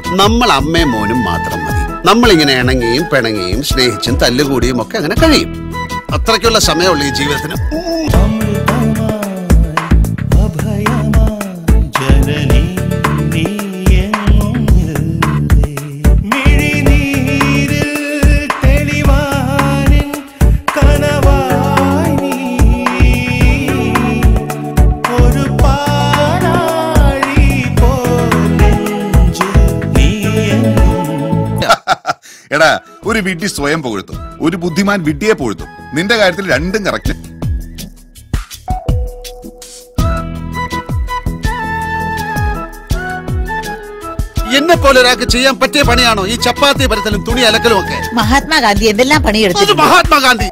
നമ്മൾ അമ്മയും മോനും മാത്രം മതി നമ്മളിങ്ങനെ ഇണങ്ങിയും പിണങ്ങിയും സ്നേഹിച്ചും തല്ലുകൂടിയും ഒക്കെ അങ്ങനെ കഴിയും അത്രയ്ക്കുള്ള സമയമുള്ളൂ ഈ ജീവിതത്തിന് ജനനി നീ മിഴിനീരിൽ തെളിവാനിൻ കനവായി നീ ഒരു പാടാഴി പോലെഞ്ചു നീ എടാ ഒരു വിഡ്ഢി സ്വയം പുകഴ്ത്തും ഒരു ബുദ്ധിമാൻ വിഡ്ഢിയെ പുകഴ്ത്തും നിന്റെ കാര്യത്തിൽ രണ്ടും കറക്റ്റ് എന്നെ പോലെ ഒരാൾക്ക് ചെയ്യാൻ പറ്റിയ പണിയാണോ ഈ ചപ്പാത്തി പരത്തലും തുണി അലക്കലും ഒക്കെ മഹാത്മാഗാന്ധി എന്തെല്ലാം അത് പണിയെടുത്തിട്ടുണ്ട് മഹാത്മാഗാന്ധി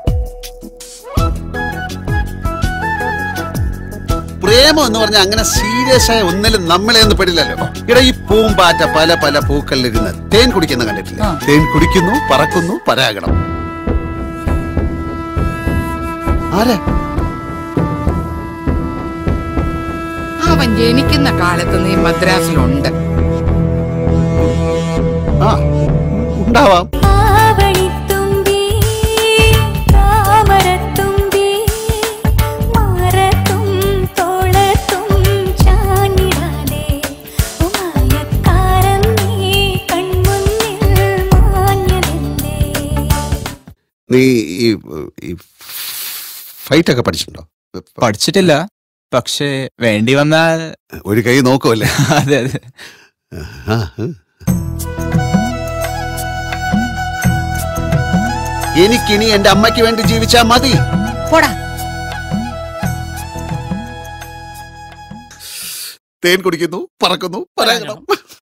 പ്രേമം എന്ന് പറഞ്ഞാൽ അങ്ങനെ സീരിയസ് ആയ ഒന്നിലും നമ്മളെ ഒന്നും പെടില്ലല്ലോ ഇവിടെ ഈ പൂമ്പാറ്റ പല പല പൂക്കളിലിരുന്ന് തേൻ കുടിക്കുന്ന കണ്ടിട്ടില്ല ആ. തേൻ കുടിക്കുന്നു പറക്കുന്നു പരാഗണം ആരെ അവൻ ജനിക്കുന്ന കാലത്ത് നീ മദ്രാസിലുണ്ട് ആ ഉണ്ടാവാം ആവണിത്തുമ്പി താമരത്തുമ്പി മരത്തും തോളത്തും ചാഞ്ഞിടാതെ ഉമായക്കാരൻ നീ കൺമുന്നിൽ മാഞ്ഞതെന്തേ നീ ഈ ഈ ഫൈറ്റ് ഒക്കെ പഠിച്ചിട്ടുണ്ടോ പഠിച്ചിട്ടില്ല പക്ഷേ വേണ്ടി വന്നാൽ ഒരു കൈ നോക്കുമല്ലേ അതെ അതെ ആ, ആ. എനിക്കിനി എന്റെ അമ്മയ്ക്ക് വേണ്ടി ജീവിച്ചാ മതി പോടാ തേൻ കുടിക്കുന്നു പറക്കുന്നു പരാഗണം